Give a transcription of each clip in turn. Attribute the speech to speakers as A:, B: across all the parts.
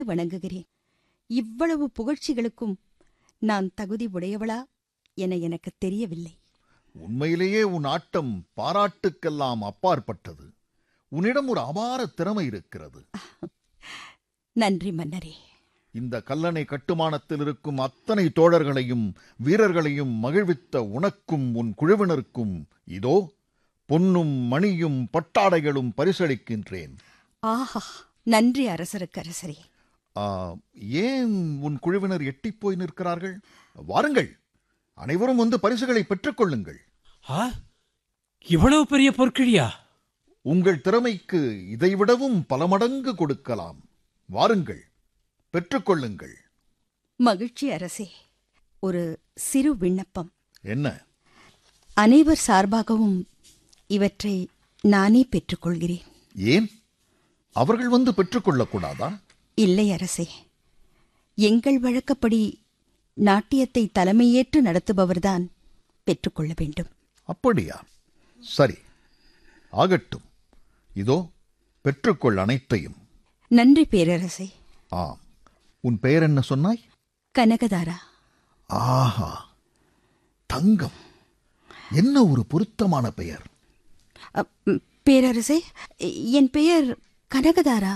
A: வணங்குகிறேன் இவ்வளவு புகழ்ச்சிகளுக்கும் நான் தகுதி உடையவளா என எனக்கு தெரியவில்லை
B: உண்மையிலேயே உன் ஆட்டம் பாராட்டுக்கெல்லாம் அப்பாற்பட்டது உன்னிடம் ஒரு அபார திறமை இருக்கிறது
A: நன்றி மன்னரே
B: இந்த கல்லணை கட்டுமானத்தில் இருக்கும் அத்தனை தோழர்களையும் வீரர்களையும் மகிழ்வித்த உனக்கும் உன் குழுவினருக்கும் இதோ பொன்னும் மணியும் பட்டாடைகளும் பரிசளிக்கின்றேன்
A: ஆஹா நன்றி அரசருக்கு அரசரே
B: ஆ, ஏன் உன் குழுவினர் எட்டிப் போய் நிற்கிறார்கள் வாருங்கள் அனைவரும் வந்து பரிசுகளை பெற்றுக்கொள்ளுங்கள்
C: ஆ இவ்வளவு பெரிய பொற்கிழியா
B: உங்கள் திறமைக்கு இதைவிடவும் பல மடங்கு கொடுக்கலாம் வாருங்கள் பெற்றுக்கொள்ளுங்கள்
A: மகிழ்ச்சி அரசே ஒரு சிறு விண்ணப்பம்
B: என்ன
A: அனைவர் சார்பாகவும் இவற்றை நானே பெற்றுக்கொள்கிறேன்
B: ஏன் அவர்கள் வந்து பெற்றுக்கொள்ளக்கூடாதா
A: இல்லை அரசே எங்கள் வழக்கப்படி நாட்டியத்தை தலைமையேற்று நடத்துபவர்தான் பெற்றுக்கொள்ள வேண்டும்
B: அப்படியா சரி ஆகட்டும் இதோ பெற்றுக்கொள் அனைத்தையும்
A: நன்றி பேரரசே
B: ஆம் உன் பெயர் என்ன சொன்னாய்
A: கனகதாரா
B: ஆஹா தங்கம் என்ன ஒரு பொருத்தமான பெயர்
A: அ, ம், பேரரசே என் பெயர் கனகதாரா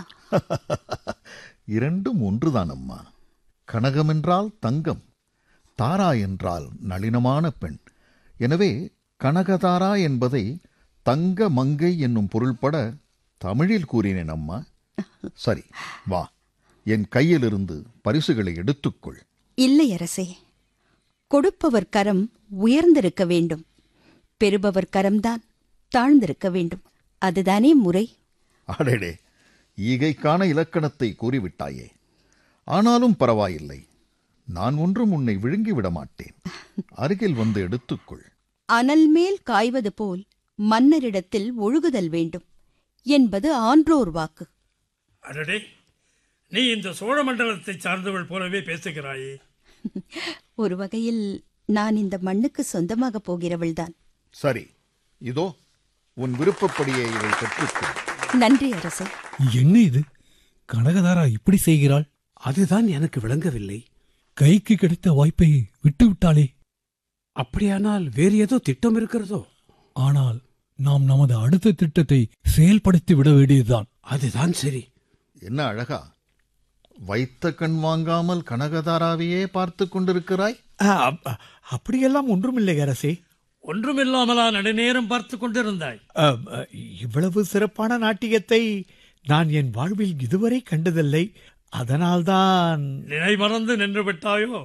B: இரண்டும் ஒன்றுதான் அம்மா கனகம் என்றால் தங்கம் தாரா என்றால் நளினமான பெண் எனவே கனகதாரா என்பதை தங்க மங்கை என்னும் பொருள்பட தமிழில் கூறினேன் அம்மா சரி வா என் கையிலிருந்து பரிசுகளை எடுத்துக்கொள்
A: இல்லை அரசே கொடுப்பவர் கரம் உயர்ந்திருக்க வேண்டும் பெறுபவர் கரம்தான் தாழ்ந்திருக்க வேண்டும் அதுதானே முறை
B: அடடே ஈகைக்கான இலக்கணத்தை கூறிவிட்டாயே ஆனாலும் பரவாயில்லை நான் ஒன்றும் உன்னை விழுங்கிவிட மாட்டேன் அருகில் வந்து எடுத்துக்கொள்
A: அனல் மேல் காய்வது போல் மன்னரிடத்தில் ஒழுகுதல் வேண்டும் என்பது ஆன்றோர் வாக்கு
C: அடடே நீ இந்த சோழ மண்டலத்தை சார்ந்தவள் போலவே பேசுகிறாயே
A: ஒரு வகையில் நான் இந்த மண்ணுக்கு சொந்தமாக போகிறவள்தான்
B: சரி இதோ உன் விருப்பப்படியே இதை பெற்றுக்கொள்
A: நன்றி அரசே
D: என்ன இது கனகதாரா இப்படி செய்கிறாள்
C: அதுதான் எனக்கு விளங்கவில்லை
D: கைக்கு கிடைத்த வாய்ப்பை விட்டு விட்டாளே
C: அப்படியானால் வேறு ஏதோ திட்டம் இருக்கிறதோ
D: ஆனால் நாம் நமது அடுத்த திட்டத்தை செயல்படுத்தி விட வேண்டியதுதான்
C: அதுதான் சரி
B: என்ன அழகா வைத்த கண் வாங்காமல் கனகதாராவையே பார்த்து கொண்டிருக்கிறாய்
E: அப்படியெல்லாம் ஒன்றுமில்லை அரசே
C: ஒன்றுமில்லாமலா நடுநேரம் பார்த்து கொண்டிருந்தாய்
E: அ, அ, இவ்வளவு சிறப்பான நாட்டியத்தை நான் என் வாழ்வில் இதுவரை கண்டதில்லை அதனால்தான்
C: நினை மறந்து நின்று விட்டாயோ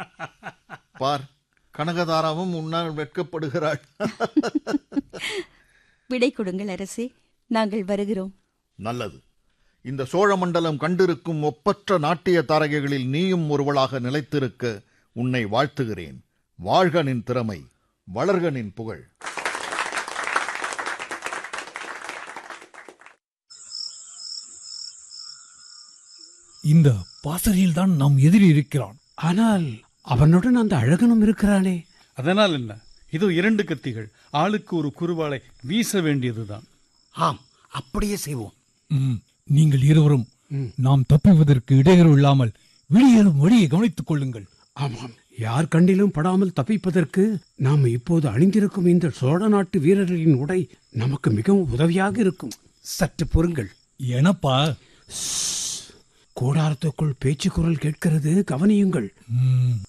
B: பார் கனகதாராவும் உன்னால் வெட்கப்படுகிறாள்
A: விடை கொடுங்கள் அரசே நாங்கள் வருகிறோம்
B: நல்லது இந்த சோழ மண்டலம் கண்டிருக்கும் ஒப்பற்ற நாட்டிய தாரகைகளில் நீயும் ஒருவளாக நிலைத்திருக்க உன்னை வாழ்த்துகிறேன் வாழ்க நின் திறமை வளர்க நின் புகழ்
D: இந்த பாசறையில் தான் நாம் எதிரி இருக்கிறான்
C: ஆனால் அவனுடன் அந்த அழகனும் இருக்கிறானே
F: அதனால் என்ன இதோ இரண்டு கத்திகள் ஆளுக்கு ஒரு குறுவாளை வீச வேண்டியதுதான்
G: ஆம் அப்படியே செய்வோம்
D: ம், நீங்கள் இருவரும் நாம் தப்புவதற்கு இடையூறு இல்லாமல் வெளியேறும் வழியை கவனித்துக் கொள்ளுங்கள்
C: ஆமாம் யார் கண்டிலும் படாமல் தப்பிப்பதற்கு நாம் இப்போது அணிந்திருக்கும் இந்த சோழ நாட்டு வீரர்களின் உடை நமக்கு மிகவும் உதவியாக இருக்கும்
G: சற்று பொறுங்கள்
D: எனப்பா
C: கூடாரத்துக்குள் பேச்சு குரல் கேட்கிறது கவனியுங்கள்
D: ம்,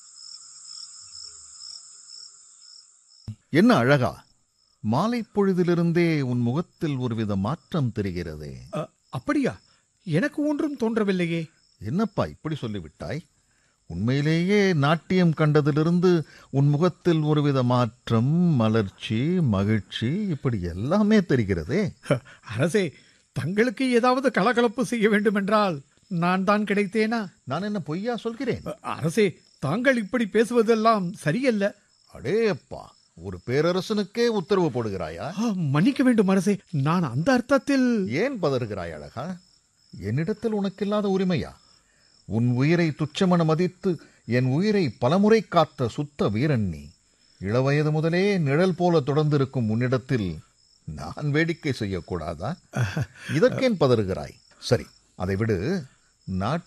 B: என்ன அழகா மாலை பொழுதிலிருந்தே உன் முகத்தில் ஒருவித மாற்றம் தெரிகிறதே
E: அ, அப்படியா எனக்கு ஒன்றும் தோன்றவில்லையே
B: என்னப்பா இப்படி சொல்லிவிட்டாய் உண்மையிலேயே நாட்டியம் கண்டதிலிருந்து உன் முகத்தில் ஒருவித மாற்றம் மலர்ச்சி மகிழ்ச்சி இப்படி எல்லாமே தெரிகிறதே
E: ஹ, அரசே தங்களுக்கு ஏதாவது கலகலப்பு செய்ய வேண்டுமென்றால் நான் தான் கிடைத்தேனா
B: நான் என்ன பொய்யா சொல்கிறேன்
E: அ, அரசே தாங்கள் இப்படி பேசுவதெல்லாம் சரியல்ல
B: அடே அப்பா ஒரு பேரரசனுக்கே உத்தரவு போடுகிறாயா
E: ஆ, மன்னிக்க வேண்டும் அரசே நான் அந்த அர்த்தத்தில்
B: ஏன் பதறுகிறாய் அழகா என்னிடத்தில் உனக்கில்லாத உரிமையா உன் உயிரை துச்சமென மதித்து என் உயிரை பலமுறை காத்த சுத்த வீரன் நீ இளவயது முதலே நிழல் போல தொடர்ந்திருக்கும் உன்னிடத்தில் நான் வேடிக்கை செய்யக்கூடாதா இதற்கேன் பதறுகிறாய் சரி அதை விடு நாட்டு